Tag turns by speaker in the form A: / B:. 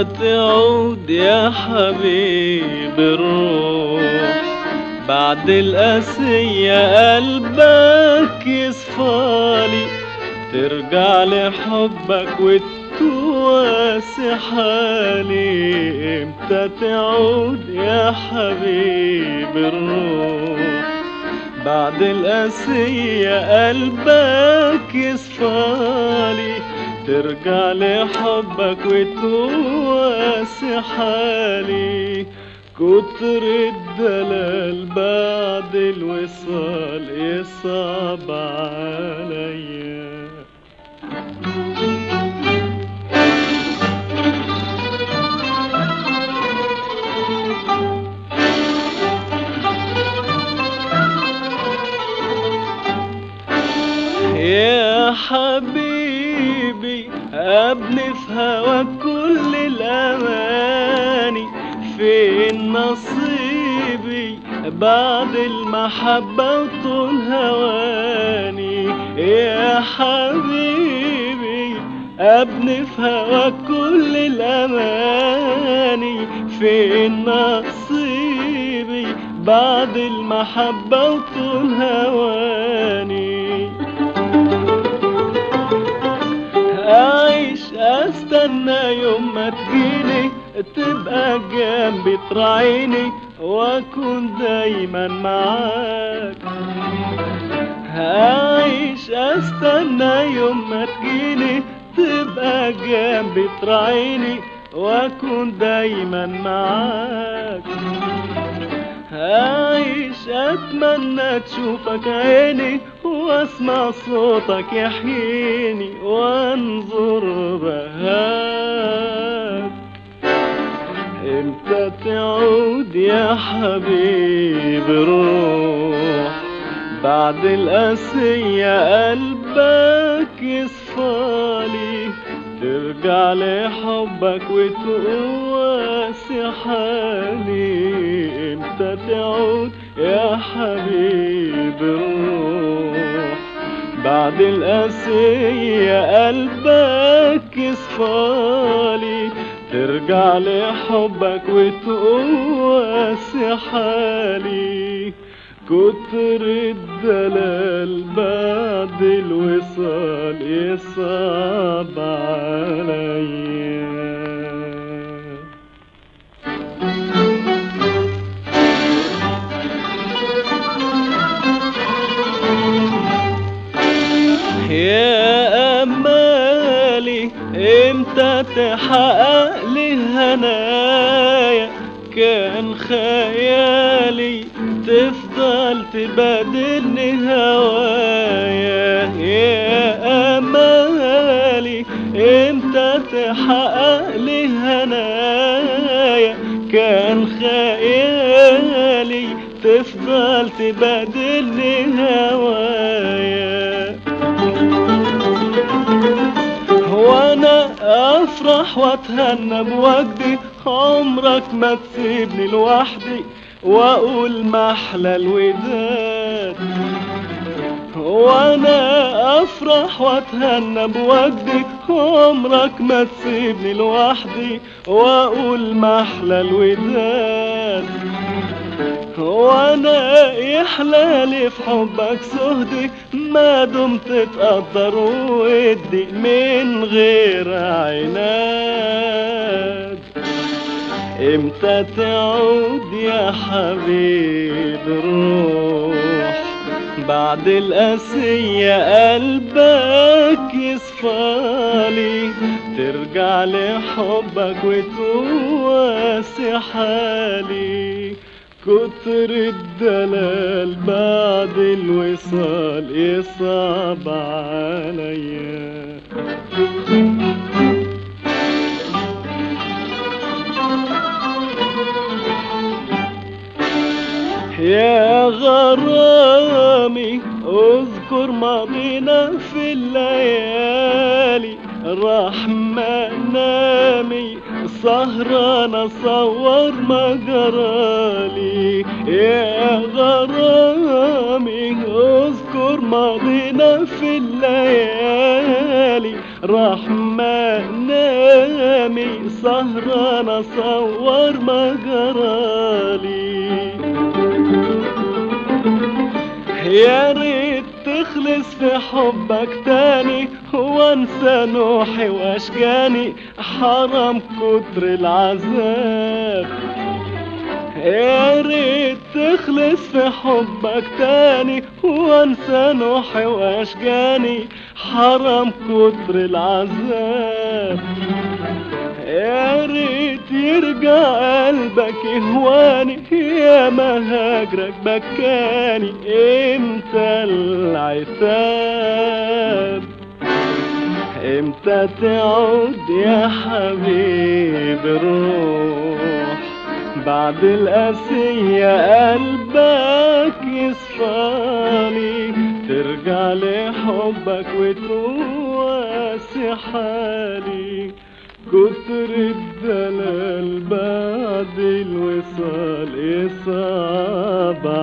A: امتى تعود يا حبيب الروح بعد القاسية قلبك يصفالي ترجع لحبك وتواسي حالي امتى تعود يا حبيب الروح بعد القاسية قلبك يصفالي ترجع لحبك وتواسي حالي كتر الدلال بعد الوصال يصعب عليا يا حبيبي ابني في هواك كل الاماني فين نصيبي بعد المحبة وطول هواني يا حبيبي ابني في هواك كل الاماني فين نصيبي بعد المحبة وطول هواني أعيش أستنى يوم ما تجيني تبقى جنبي تراعيني وأكون دايما معاك هعيش أستنى يوم ما تجيني تبقى جنبي تراعيني وأكون دايما معاك هعيش اتمنى تشوفك عيني واسمع صوتك يحييني وانظر بهاك امتى تعود يا حبيب الروح بعد القاسية قلبك يصفالي ترجع لحبك وتقواسي حالي امتى تعود يا حبيب الروح بعد القاسية قلبك يصفالي ترجع لحبك وتقواسي حالي كتر الدلال بعد الوصال يصعب عليا يا أمالي امتى تحقق لي هنايا كان خيالي تفضل تبادلني هوايا يا أمالي امتى تحقق لي هنايا كان خيالي تفضل تبادلني هوايا وانا افرح واتهنى بوجدي عمرك ما تسيبني لوحدي واقول محلى الوداد وانا افرح واتهنى بوجدي عمرك ما تسيبني لوحدي واقول محلى الوداد وانا يحلالي في حبك سهدي ما دمت تقدر ودي من غير عناد امتى تعود يا حبيب الروح بعد القاسية قلبك يصفالي ترجع لحبك وتواسي حالي كتر الدلال بعد الوصال يصعب عليا يا غرامي اذكر ماضينا في الليالي راح منامي سهران اصور ما جرالي يا غرامي اذكر ماضينا في الليالي راح منامي سهران اصور ما جرالي يا ريت تخلص في حبك تاني وانسى نوحي واشجاني حرام كتر العذاب يا ريت تخلص في حبك تاني وانسى نوحي واشجاني حرام كتر العذاب يا ريت يرجع قلبك يهواني يا ما هاجرك بكاني امتى العتاب امتى تعود يا حبيبي الروح بعد القاسية قلبك يصفاني ترجع لحبك وتواسي حالي كتر الدلال بعد الوصال يصعب